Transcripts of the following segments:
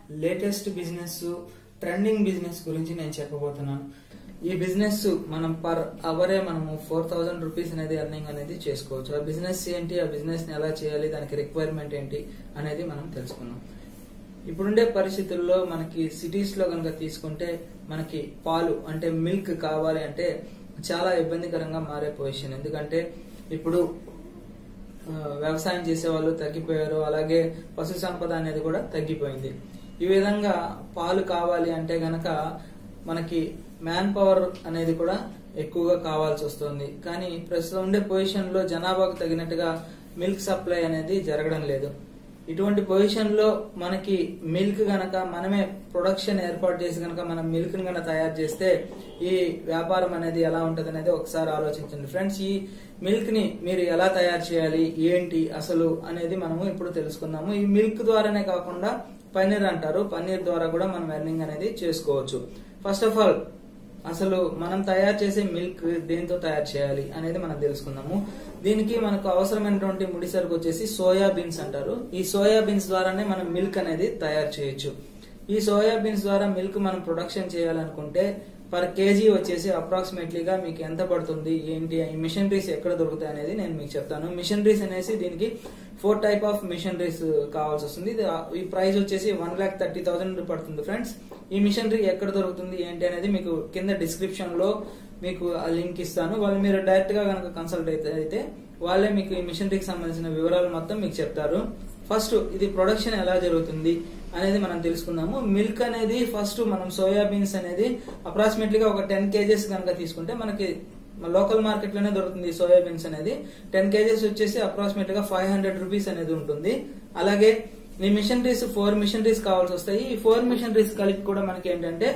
latest business trending business గురించి నేను చెప్పబోతున్నాను ఈ బిజినెస్ మనం పర్ అవరే మనము ఫోర్ థౌజండ్ రూపీస్ అనేది ఎర్నింగ్ అనేది చేసుకోవచ్చు ఆ బిజినెస్ ఏంటి ఆ బిజినెస్ ని ఎలా చేయాలి దానికి రిక్వైర్మెంట్ ఏంటి అనేది మనం తెలుసుకున్నాం ఇప్పుడుండే పరిస్థితుల్లో మనకి సిటీస్ లో కనుక తీసుకుంటే మనకి పాలు అంటే మిల్క్ కావాలి అంటే చాలా ఇబ్బందికరంగా మారే పొజిషన్ ఎందుకంటే ఇప్పుడు ఆ, వ్యవసాయం చేసే వాళ్ళు తగ్గిపోయారు అలాగే పశు సంపద అనేది కూడా తగ్గిపోయింది ఈ విధంగా పాలు కావాలి అంటే గనక మనకి మ్యాన్ పవర్ అనేది కూడా ఎక్కువగా కావాల్సి వస్తుంది కానీ ప్రస్తుతం ఉండే పొజిషన్ లో జనాభాకు తగినట్టుగా మిల్క్ సప్లై అనేది జరగడం లేదు ఇటువంటి పొజిషన్ లో మనకి మిల్క్ గనక మనమే ప్రొడక్షన్ ఏర్పాటు చేసి గనక మనం మిల్క్ ని గనక తయారు చేస్తే ఈ వ్యాపారం అనేది ఎలా ఉంటది అనేది ఒకసారి ఆలోచించండి ఫ్రెండ్స్ ఈ మిల్క్ ని మీరు ఎలా తయారు చేయాలి ఏంటి అసలు అనేది మనము ఇప్పుడు తెలుసుకుందాము ఈ మిల్క్ ద్వారానే కాకుండా పన్నీర్ అంటారు పన్నీర్ ద్వారా కూడా మనం ఎర్నింగ్ అనేది చేసుకోవచ్చు ఫస్ట్ ఆఫ్ ఆల్ అసలు మనం తయారు చేసే మిల్క్ దేంతో తయారు చేయాలి అనేది మనం తెలుసుకుందాము దీనికి మనకు అవసరమైనటువంటి ముడి సరుకు వచ్చేసి సోయా బీన్స్ అంటారు ఈ సోయా బీన్స్ ద్వారానే మనం మిల్క్ అనేది తయారు చేయొచ్చు ఈ సోయా బీన్స్ ద్వారా మిల్క్ మనం ప్రొడక్షన్ చేయాలనుకుంటే పర్ కేజీ వచ్చేసి అప్రాక్సిమేట్లీగా మీకు ఎంత పడుతుంది ఏంటి ఈ మిషనరీస్ ఎక్కడ దొరుకుతాయి అనేది నేను మీకు చెప్తాను మిషనరీస్ అనేసి దీనికి ఫోర్ టైప్ ఆఫ్ మిషనరీస్ కావాల్సి వస్తుంది ఇది ఆ- ఈ ప్రైస్ వచ్చేసి వన్ లాక్ థర్టీ థౌసండ్ పడుతుంది ఫ్రెండ్స్ ఈ మిషనరీ ఎక్కడ దొరుకుతుంది ఏంటి అనేది మీకు కింద డిస్క్రిప్షన్ లో మీకు ఆ లింక్ ఇస్తాను వాళ్ళు మీరు డైరెక్ట్ గా కనుక కన్సల్ట్ అయితే అయితే వాళ్ళే మీకు ఈ మిషనరీకి సంబంధించిన వివరాలు మొత్తం మీకు చెప్తారు ఫస్ట్ ఇది ప్రొడక్షన్ ఎలా జరుగుతుంది అనేది మనం తెలుసుకుందాము మిల్క్ అనేది ఫస్ట్ మనం సోయాబీన్స్ అనేది అప్రాక్సిమేట్లీగా ఒక టెన్ కేజెస్ కనుక తీసుకుంటే మనకి లోకల్ మార్కెట్ లోనే దొరుకుతుంది ఈ సోయాబీన్స్ అనేది టెన్ కేజెస్ వచ్చేసి అప్రాక్సిమేట్ గా ఫైవ్ హండ్రెడ్ రూపీస్ అనేది ఉంటుంది అలాగే ఈ మిషనరీస్ ఫోర్ మిషనరీస్ కావాల్సి వస్తాయి ఈ ఫోర్ మిషనరీస్ కలిపి కూడా మనకి ఏంటంటే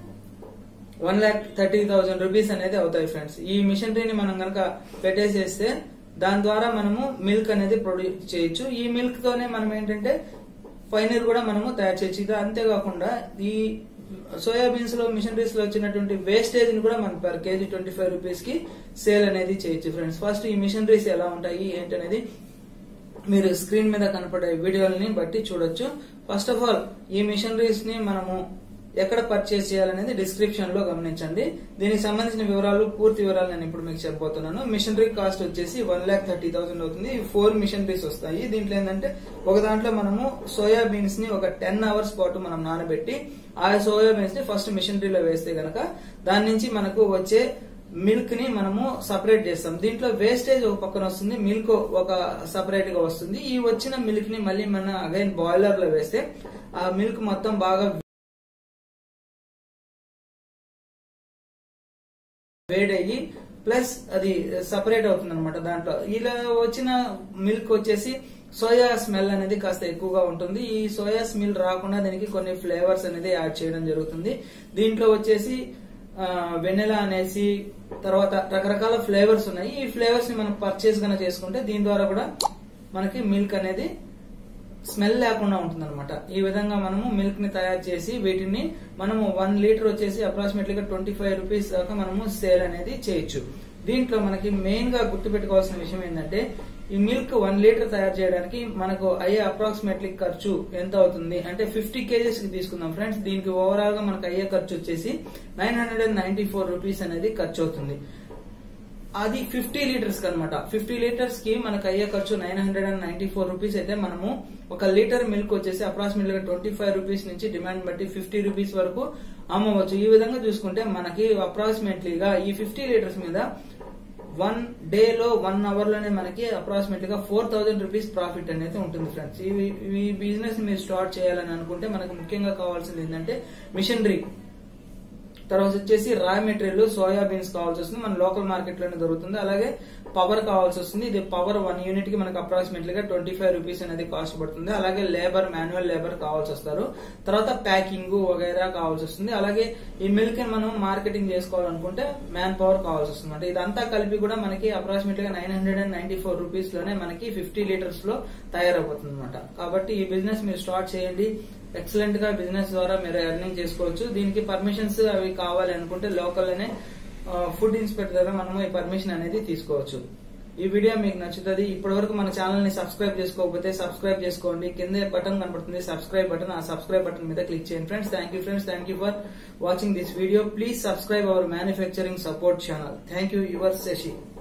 one lakh thirty thousand rupees అనేది అవుతాయి ఫ్రెండ్స్ ఈ మిషనరీని మనం కనుక పెట్టేసేస్తే దాని ద్వారా మనము మిల్క్ అనేది ప్రొడ్యూస్ చేయొచ్చు ఈ మిల్క్ తోనే మనం ఏంటంటే పైనీర్ కూడా మనము తయారు చేయొచ్చు ఇది అంతేకాకుండా ఈ సోయాబీన్స్ లో మిషనరీస్ లో వచ్చినటువంటి వేస్టేజ్ ని కూడా మనం per kg twenty five rupees కి సేల్ అనేది చేయొచ్చు ఫ్రెండ్స్ ఫస్ట్ ఈ మిషనరీస్ ఎలా ఉంటాయి ఏంటనేది మీరు స్క్రీన్ మీద కనపడే వీడియోలని బట్టి చూడొచ్చు ఫస్ట్ ఆఫ్ ఆల్ ఈ మిషనరీస్ ని మనము ఎక్కడ పర్చేస్ చేయాలనేది డిస్క్రిప్షన్ లో గమనించండి దీనికి సంబంధించిన వివరాలు పూర్తి వివరాలు నేను ఇప్పుడు మీకు చెప్పబోతున్నాను మిషనరీ కాస్ట్ వచ్చేసి వన్ లాక్ థర్టీ థౌసండ్ అవుతుంది ఫోర్ మిషనరీస్ వస్తాయి దీంట్లో ఏంటంటే ఒక దాంట్లో మనము సోయా బీన్స్ ని ఒక టెన్ అవర్స్ పాటు మనం నానబెట్టి ఆ సోయా బీన్స్ ని ఫస్ట్ మిషనరీలో వేస్తే గనక దాని నుంచి మనకు వచ్చే మిల్క్ ని మనము సపరేట్ చేస్తాం దీంట్లో వేస్టేజ్ ఒక పక్కన వస్తుంది మిల్క్ ఒక సపరేట్ గా వస్తుంది ఈ వచ్చిన మిల్క్ ని మళ్ళీ మన అగైన్ బాయిలర్ లో వేస్తే ఆ మిల్క్ మొత్తం బాగా వేడయ్యి ప్లస్ అది సపరేట్ అవుతుంది అనమాట దాంట్లో ఇలా వచ్చిన మిల్క్ వచ్చేసి సోయా స్మెల్ అనేది కాస్త ఎక్కువగా ఉంటుంది ఈ సోయా స్మెల్ రాకుండా దీనికి కొన్ని ఫ్లేవర్స్ అనేది యాడ్ చేయడం జరుగుతుంది దీంట్లో వచ్చేసి వెనెలా అనేసి తర్వాత రకరకాల ఫ్లేవర్స్ ఉన్నాయి ఈ ఫ్లేవర్స్ ని మనం పర్చేస్ కనుక చేసుకుంటే దీని ద్వారా కూడా మనకి మిల్క్ అనేది స్మెల్ లేకుండా ఉంటుంది అనమాట ఈ విధంగా మనము మిల్క్ ని తయారు చేసి వీటిని మనము వన్ లీటర్ వచ్చేసి అప్రాక్సిమేట్లీగా ట్వంటీ ఫైవ్ రూపీస్ దాకా మనము సేల్ అనేది చేయొచ్చు దీంట్లో మనకి మెయిన్ గా గుర్తుపెట్టుకోవాల్సిన విషయం ఏంటంటే ఈ మిల్క్ వన్ లీటర్ తయారు చేయడానికి మనకు అయ్యే అప్రాక్సిమేట్లీ ఖర్చు ఎంత అవుతుంది అంటే ఫిఫ్టీ కేజెస్ కి తీసుకుందాం ఫ్రెండ్స్ దీనికి ఓవరాల్ గా మనకు అయ్యే ఖర్చు వచ్చేసి nine hundred and ninety four rupees అనేది ఖర్చు అవుతుంది అది ఫిఫ్టీ లీటర్స్ అనమాట ఫిఫ్టీ లీటర్స్ కి మనకు అయ్యే ఖర్చు nine hundred and ninety four rupees అయితే మనము ఒక లీటర్ మిల్క్ వచ్చేసి అప్రాక్సిమేట్ గా ట్వంటీ ఫైవ్ రూపీస్ నుంచి డిమాండ్ బట్టి ఫిఫ్టీ రూపీస్ వరకు అమ్మవచ్చు ఈ విధంగా చూసుకుంటే మనకి అప్రాక్సిమేట్లీగా ఈ ఫిఫ్టీ లీటర్స్ మీద వన్ డే లో వన్ అవర్ లోనే మనకి అప్రాక్సిమేట్ గా ఫోర్ థౌసండ్ రూపీస్ ప్రాఫిట్ అనేది ఉంటుంది ఫ్రెండ్స్ ఈ బిజినెస్ మీరు స్టార్ట్ చేయాలని అనుకుంటే మనకు ముఖ్యంగా కావాల్సింది ఏంటంటే మిషనరీ తర్వాత వచ్చేసి రా మెటీరియల్ సోయా బీన్స్ కావాల్సి వస్తుంది మన లోకల్ మార్కెట్ లోనే దొరుకుతుంది అలాగే పవర్ కావాల్సి వస్తుంది ఇది పవర్ వన్ యూనిట్ కి మనకు అప్రాక్సిమేట్లీ గా ట్వంటీ ఫైవ్ రూపీస్ అనేది కాస్ట్ పడుతుంది అలాగే లేబర్ మాన్యువల్ లేబర్ కావాల్సి వస్తారు తర్వాత ప్యాకింగ్ వగైరా కావాల్సి వస్తుంది అలాగే ఈ మిల్క్ ని మనం మార్కెటింగ్ చేసుకోవాలనుకుంటే మ్యాన్ పవర్ కావాల్సి వస్తుంది అంటే ఇదంతా కలిపి కూడా మనకి అప్రాక్సిమేట్ గా nine hundred and ninety four rupees లోనే మనకి ఫిఫ్టీ లీటర్స్ లో తయారైపోతుంది అనమాట కాబట్టి ఈ బిజినెస్ మీరు స్టార్ట్ చేయండి ఎక్సలెంట్ గా బిజినెస్ ద్వారా మీరు ఎర్నింగ్ చేసుకోవచ్చు దీనికి పర్మిషన్స్ అవి కావాలి అనుకుంటే లోకల్ లోనే ఫుడ్ ఇన్స్పెక్టర్ దగ్గర మనము ఈ పర్మిషన్ అనేది తీసుకోవచ్చు ఈ వీడియో మీకు నచ్చుతుంది ఇప్పటి వరకు మన ఛానల్ ని సబ్స్క్రైబ్ చేసుకోకపోతే సబ్స్క్రైబ్ చేసుకోండి కింద బటన్ కనపడుతుంది సబ్స్క్రైబ్ బటన్ ఆ సబ్స్క్రైబ్ బటన్ మీద క్లిక్ చేయండి friends thank you friends thank you for watching this video please subscribe our manufacturing support channel thank you your Shashi